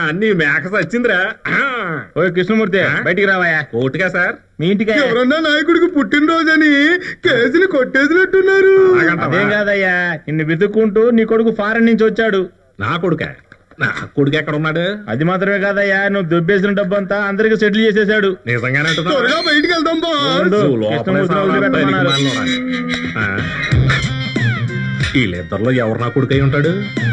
నీ మేక సచ్చిందిరా ఆ. ఓ కృష్ణమూర్తి బయటికి రావాయా కోర్టుగా సార్ మీ ఇంటికి ఎవరన్నా నాయకుడికి పుట్టినరోజని కేసుని కొట్టేసినట్టున్నారు అలాగంటావా? అదేం కాదయ్యా నిన్ను వెతుక్కుంటూ నీ కొడుకు ఫారెన్ నుంచి వచ్చాడు నా కొడుక నా కొడుకు ఎక్కడ ఉన్నాడు అది మాత్రమే కాదయ్యా నువ్వు దొబ్బేసిన డబ్బంతా అందరికి సెటిల్ చేసేసాడు నిజంగానే అంటున్నావా? త్వరగా బయటికి వెళ్దాం బాస్ ఉండు, నువ్వు లోపలే కృష్ణమూర్తిని సావరా, వదిలిపెట్టమన్నారు. పనికి మాలినోడా. ఆ. వీళ్ళిద్దరిలో ఎవరు నా కొడుకై ఉంటాడు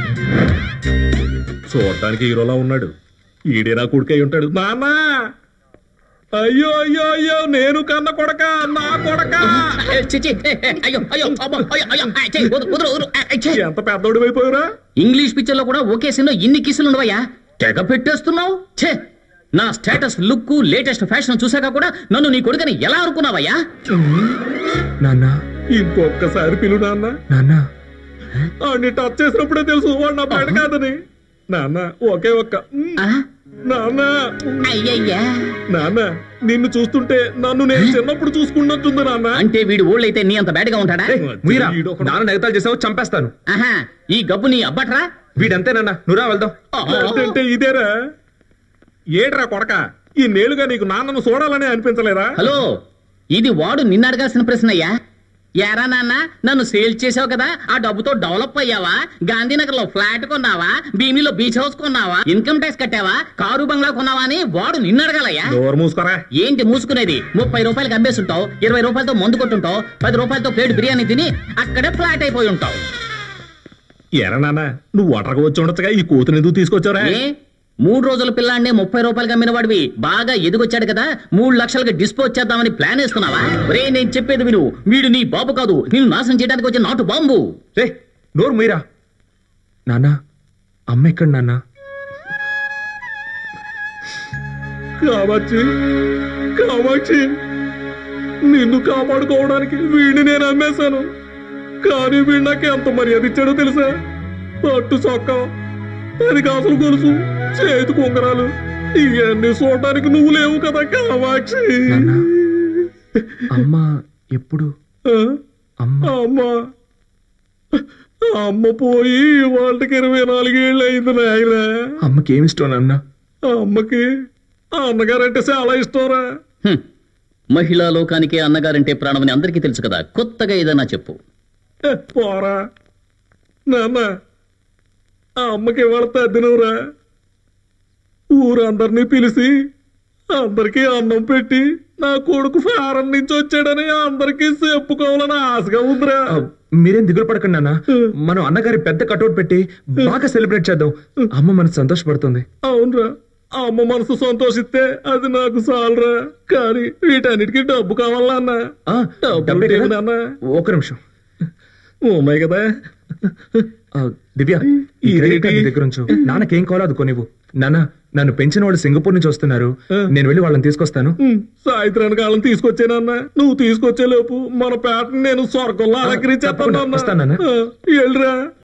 చూడడానికి హీరోలా ఉన్నాడు ఈడే నా కొడుకై ఉంటాడు నాన్న అయ్యో అయ్యో అయ్యో నేను కన్న కొడక నా కొడక ఏ, చి, చి, ఏ, ఏ, అయ్యో అయ్యో అమ్మో, అయ్యో అయ్యో ఆ, చి, వదులు, వదులు, వదులు, ఆ, చి. ఎంత పెద్దోడు అయిపోయారా ఇంగ్లీష్ పిక్చర్ లో కూడా ఒకే సీన్ ఇన్ని కిసులు ఉండవయ్యా తెగ పెట్టేస్తున్నావు ఛే నా స్టేటస్ లుక్ లేటెస్ట్ ఫ్యాషన్ చూసాక కూడా నన్ను నీ కొడుకని ఎలా అనుకున్నావయ్యా నాన్న ఇంకొకసారి పిలు నాన్న నాన్న ఆడిని టచ్ చేసినప్పుడే తెలుసు వాడు నా బయట కాదని నాన్న ఒకే ఒక్క మ్, ఆ? నాన్న అయ్యయ్యా నాన్న నిన్ను చూస్తుంటే నన్ను నేను చిన్నప్పుడు చూసుకున్నట్టుంది నాన్న అంటే వీడు ఊళ్ళైతే నీ అంత బ్యాడ్ గా ఉంటాడా మీరా వీడొకడు. నాన్న ఎగతాలు చేసావు చంపేస్తాను ఆహా ఈ గబ్బు నీ అబ్బట్రా వీడంతేనన్నా నువ్వురా వెళ్దాం అంటే ఇదేరా ఏట్రా కొడక ఈ నేలుగా నీకు నాన్నను చూడాలని అనిపించలేదా హలో ఇది వాడు నిన్ను అడగాల్సిన ప్రశ్న అయ్యా యారా నాన్న నన్ను సేల్ చేసావు కదా ఆ డబ్బుతో డెవలప్ అయ్యావా గాంధీనగర్ లో ఫ్లాట్ కొన్నావా భీమిలో బీచ్ హౌస్ కొన్నావా ఇన్కమ్ ట్యాక్స్ కట్టావా కారు బంగ్లా కొన్నావా అని వాడు నిన్ను అడగాలయ్యా డోర్ మూసుకోరా ఏంటి మూసుకునేది ముప్పై రూపాయలకి అమ్మేస్తుంటావు ఇరవై రూపాయలతో మందు కొట్టుంటావు పది రూపాయలతో ప్లేట్ బిర్యానీ తిని అక్కడే ఫ్లాట్ అయిపోయి ఉంటావు ఎరా నాన్న నువ్వు ఒంటరిగా వచ్చి ఉండొచ్చుగా ఈ కూతురు ఎందుకు తీసుకొచ్చావురా ఏ మూడు రోజుల పిల్లాడిని ముప్పై రూపాయలకి అమ్మిన వాడివి బాగా ఎదిగొచ్చాడు కదా మూడు లక్షలకి డిస్పోజ్ చేద్దామని ప్లాన్ వేస్తున్నావా రే నేను చెప్పేది విను వీడు నీ బాబు కాదు నిన్ను నాశనం చేయడానికి వచ్చే నాటు బాంబు రే నోరు మీరా నాన్న అమ్మ ఎక్కడ నాన్న కామాక్షి కామాక్షి నిన్ను కాపాడుకోవడానికి వీడిని నేను అమ్మేశాను కానీ వీడు నాకు ఎంత మర్యాద ఇచ్చాడో తెలుసా పట్టు చొక్క పది కాసులు గొలుసు చేతికి ఉంగరాలు ఇవన్నీ చూడటానికి నువ్వు లేవు కదా కామాక్షి నాన్న అమ్మ ఎప్పుడు ఆ? అమ్మ అమ్మ అమ్మ పోయి వాళ్ళకి ఇరవై నాలుగేళ్ళు అయింది నాయన అమ్మకి ఏమి ఇష్టం నాన్న ఆ అమ్మకి ఆ అన్నగారంటే చాలా ఇష్టంరా హ్మ్. మహిళా లోకానికే అన్నగారంటే ప్రాణమని అందరికీ తెలుసు కదా కొత్తగా ఏదైనా చెప్పు ఏ, పోరా నాన్న ఆ అమ్మకి ఇవాళ తద్దినవురా ఊరందరినీ పిలిచి అందరికీ అన్నం పెట్టి నా కొడుకు ఫారం నుంచి వచ్చాడని అందరికీ చెప్పుకోవాలని ఆశగా ఉందిరా ఆ, మీరేం దిగులు పడకండి నాన్న మనం అన్నగారి పెద్ద కటౌట్ పెట్టి బాగా సెలబ్రేట్ చేద్దాం అమ్మ మనసు సంతోషపడుతుంది అవునరా ఆ అమ్మ మనసు సంతోషిస్తే అది నాకు చాలరా కానీ వీటన్నిటికీ డబ్బు కావాలన్నా ఆ, డబ్బులు డబ్బే లేవు కదా? నాన్న ఒక నిమిషం ఉన్నాయి కదా ఆ, దివ్య ఈ క్రెడిట్ కార్డ్ నీ దగ్గర ఉంచు నాన్నకేం కావాలో అది కొనివ్వు నాన్న నన్ను పెంచిన వాళ్ళు సింగపూర్ నుంచి వస్తున్నారు నేను వెళ్ళి వాళ్ళని తీసుకొస్తాను ఉమ్, సాయంత్రానికి వాళ్ళని తీసుకొచ్చానన్నా నువ్వు తీసుకొచ్చే లోపు మన పేటని నేను స్వర్గంలో తప్పకుండా. అలంకరించేస్తాను వస్తానన్నా. వెళ్ళరా